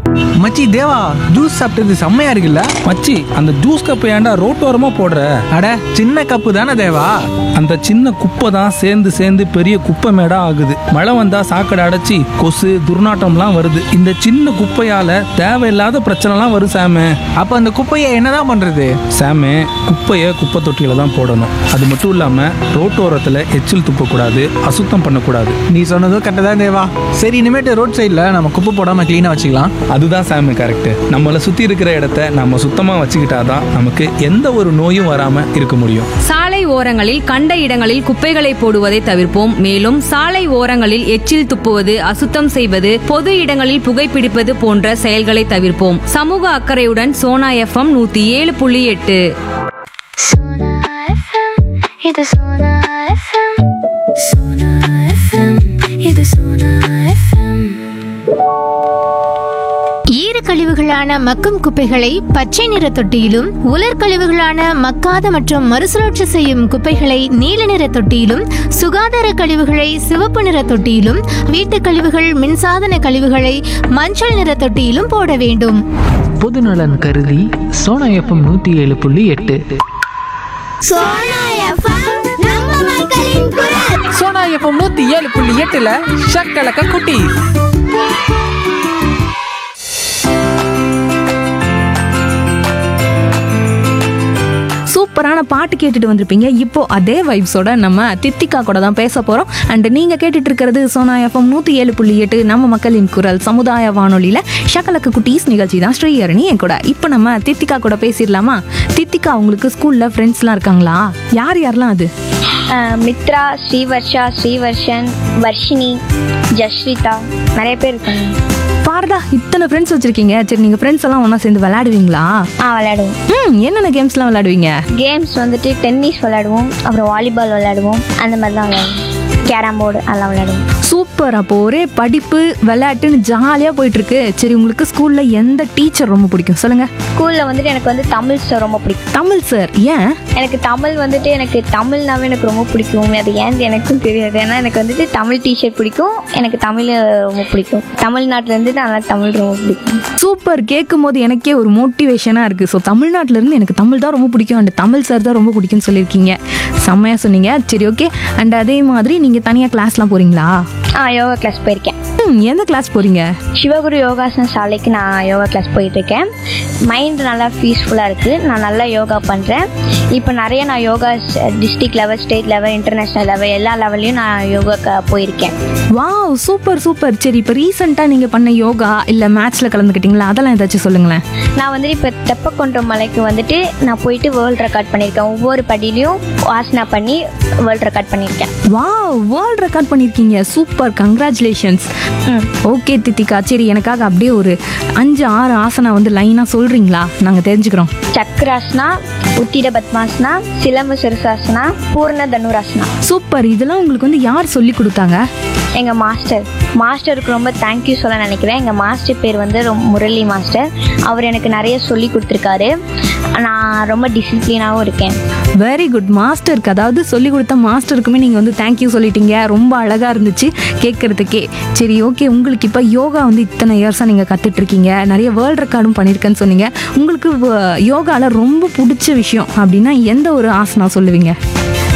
மச்சி தேவா ஜூஸ் சாப்பிட்டது செம்மையா இருக்குல்ல மச்சி அந்த ஜூஸ் கப்பை ஏன்டா ரோட்டோரமா போடுற அட சின்ன கப்பு தானே தேவா அந்த சின்ன குப்பை தான் சேர்ந்து சேர்ந்து பெரிய குப்பை மேடா ஆகுது மழை வந்தா சாக்கடை அடைச்சி கொசு துர்நாற்றம்லாம் வருது இந்த சின்ன குப்பையால தேவையில்லாத பிரச்சனைலாம் வரும் சாமு அப்ப அந்த குப்பையை என்னதான் பண்றது சாமு குப்பையை குப்பை தொட்டியில தான் போடணும் அது மட்டும் இல்லாம ரோட்டோரத்துல எச்சில் துப்பக்கூடாது அசுத்தம் பண்ணக்கூடாது நீ சொன்னதும் கரெக்டாக தான் தேவா சரி இனிமேட்டு ரோட் சைடில் நம்ம குப்பை போடாம க்ளீனாக வச்சுக்கலாம் அதுதான் சாமி கரெக்ட் நம்மளை சுத்தி இருக்கிற இடத்த நம்ம சுத்தமா வச்சுக்கிட்டாதான் நமக்கு எந்த ஒரு நோயும் வராம இருக்க முடியும் சாலை ஓரங்களில் கண்ட இடங்களில் குப்பைகளை போடுவதை தவிர்ப்போம் மேலும் சாலை ஓரங்களில் எச்சில் துப்புவது அசுத்தம் செய்வது பொது இடங்களில் புகைப்பிடிப்பது போன்ற செயல்களை தவிர்ப்போம் சமூக அக்கறையுடன் சோனா எஃப்எம் நூத்தி ஏழு புள்ளி எட்டு Sona FM, இது Sona FM. Sona FM, இது Sona FM. ஈரக்கழிவுகளான மக்கும் குப்பைகளை பச்சை நிற தொட்டியிலும் உலர் கழிவுகளான மக்காத மற்றும் மறுசுழற்சி செய்யும் குப்பைகளை நீல நிற தொட்டியிலும் சுகாதார கழிவுகளை சிவப்பு நிற தொட்டியிலும் வீட்டுக் கழிவுகள் மின்சாதன கழிவுகளை மஞ்சள் நிற தொட்டியிலும் போட வேண்டும் பொதுநலன் கருதி சோனா எஃப்எம் நூற்றி ஏழு புள்ளி எட்டு சோனா எஃப்எம் நூற்றி ஏழு புள்ளி எட்டுல ஷக்கலக்க குட்டி சூப்பரான பாட்டு கேட்டுட்டு வந்திருப்பீங்க இப்போ அதே வைப்ஸோட நம்ம தித்திகா கூட தான் பேச போறோம் அண்ட் நீங்க கேட்டுட்டு இருக்கிறது சோனா எஃப்எம் நூத்தி ஏழு புள்ளி எட்டு நம்ம மக்களின் குரல் சமுதாய வானொலியில ஷக்கலக்கு குட்டீஸ் நிகழ்ச்சி தான் ஸ்ரீஹரணி என் கூட இப்போ நம்ம தித்திகா கூட பேசிடலாமா தித்திகா உங்களுக்கு ஸ்கூல்ல ஃப்ரெண்ட்ஸ்லாம் இருக்காங்களா யார் யாரெல்லாம் அது ஆஹ் மித்ரா ஸ்ரீவர்ஷா ஸ்ரீவர்ஷன் வர்ஷினி ஜஸ்ரிதா நிறைய பேர் இருக்காங்க பாரதா இத்தனை ஃப்ரெண்ட்ஸ் வச்சிருக்கீங்க சரி நீங்க ஃப்ரெண்ட்ஸ் எல்லாம் ஒண்ணா சேர்ந்து விளையாடுவீங்களா ஆ விளையாடுவோம் ம் என்னென்ன கேம்ஸ்லாம் விளையாடுவீங்க கேம்ஸ் வந்துட்டு டென்னிஸ் விளையாடுவோம் அப்புறம் வாலிபால் விளையாடுவோம் அந்த மாதிரி தான் விளையாடுவோம் கேரம் போர்டு அதெல்லாம் விளையாடுவோம் சூப்பர் அப்போ ஒரே படிப்பு விளையாட்டுன்னு ஜாலியாக போயிட்டு இருக்கு சரி உங்களுக்கு ஸ்கூல்ல எந்த டீச்சர் ரொம்ப பிடிக்கும் சொல்லுங்க ஸ்கூலில் வந்துட்டு எனக்கு வந்து தமிழ் சார் ரொம்ப பிடிக்கும் தமிழ் சார் ஏன் எனக்கு தமிழ் வந்துட்டு எனக்கு தமிழ்னாவே எனக்கு ரொம்ப பிடிக்கும் அது ஏன் எனக்கும் தெரியாது ஏன்னா எனக்கு வந்துட்டு தமிழ் டிஷர்ட் பிடிக்கும் எனக்கு தமிழ் ரொம்ப பிடிக்கும் தமிழ்நாட்டிலேருந்து நல்லா தமிழ் ரொம்ப பிடிக்கும் சூப்பர் கேட்கும் போது எனக்கே ஒரு மோட்டிவேஷனாக இருக்குது ஸோ தமிழ்நாட்டிலேருந்து எனக்கு தமிழ் தான் ரொம்ப பிடிக்கும் அண்ட் தமிழ் சார் தான் ரொம்ப பிடிக்கும்னு சொல்லியிருக்கீங்க செம்மையாக சொன்னீங்க சரி ஓகே அண்ட் அதே மாதிரி நீங்கள் தனியாக கிளாஸ்லாம் போகிறீங்களா ஆ யோகா கிளாஸ் போயிருக்கேன் ம் எந்த கிளாஸ் போகிறீங்க சிவகுரு யோகாசன சாலைக்கு நான் யோகா கிளாஸ் போயிட்டுருக்கேன் மைண்ட் நல்லா பீஸ்ஃபுல்லாக இருக்குது நான் நல்லா யோகா பண்ணுறேன் இப்போ நிறைய நான் yoga district level state level international level எல்லா லெவல்லையும் நான் யோகா போயிருக்கேன் வாவ் சூப்பர் சூப்பர் சரி இப்போ ரீசெண்டாக நீங்கள் பண்ண யோகா இல்லை மேட்ச்சில் கலந்துக்கிட்டீங்களா அதெல்லாம் ஏதாச்சும் சொல்லுங்களேன் நான் வந்துட்டு இப்போ தெப்பக்குன்றம் மலைக்கு வந்துட்டு நான் போயிட்டு வேர்ல்ட் ரெக்கார்ட் பண்ணியிருக்கேன் ஒவ்வொரு படியிலையும் ஆசனா பண்ணி வேர்ல்ட் ரெக்கார்ட் பண்ணியிருக்கேன் வாவ் வேர்ல்ட் ரெக்கார்ட் பண்ணியிருக்கீங்க சூப்பர் கங்க்ராச்சுலேஷன்ஸ் ஓகே தித்திகா சரி எனக்காக அப்படியே ஒரு அஞ்சு ஆறு ஆசனா வந்து லைனாக சொல்கிறீங்களா நாங்கள் தெரிஞ்சுக்கிறோம் சக்கராசனா உத்திர பத்மாசனா சிலம்பு சிறுசாசனா பூர்ண தனுராசனா சூப்பர் இதெல்லாம் உங்களுக்கு வந்து யார் சொல்லி கொடுத்தாங்க எங்கள் மாஸ்டர் மாஸ்டருக்கு ரொம்ப தேங்க்யூ சொல்ல நினைக்கிறேன் எங்கள் மாஸ்டர் பேர் வந்து ரொம்ப முரளி மாஸ்டர் அவர் எனக்கு நிறைய சொல்லி கொடுத்துருக்காரு நான் ரொம்ப டிசிப்ளினாகவும் இருக்கேன் வெரி குட் மாஸ்டருக்கு அதாவது சொல்லி கொடுத்த மாஸ்டருக்குமே நீங்கள் வந்து தேங்க்யூ சொல்லிட்டீங்க ரொம்ப அழகாக இருந்துச்சு கேட்குறதுக்கே சரி ஓகே உங்களுக்கு இப்போ யோகா வந்து இத்தனை இயர்ஸாக நீங்கள் கற்றுட்ருக்கீங்க நிறைய வேர்ல்ட் ரெக்கார்டும் பண்ணியிருக்கேன்னு சொன்னீங்க உங்களுக்கு யோகாவில் ரொம்ப பிடிச்ச விஷயம் அப்படின்னா எந்த ஒரு ஆசனா சொல்லுவீங்க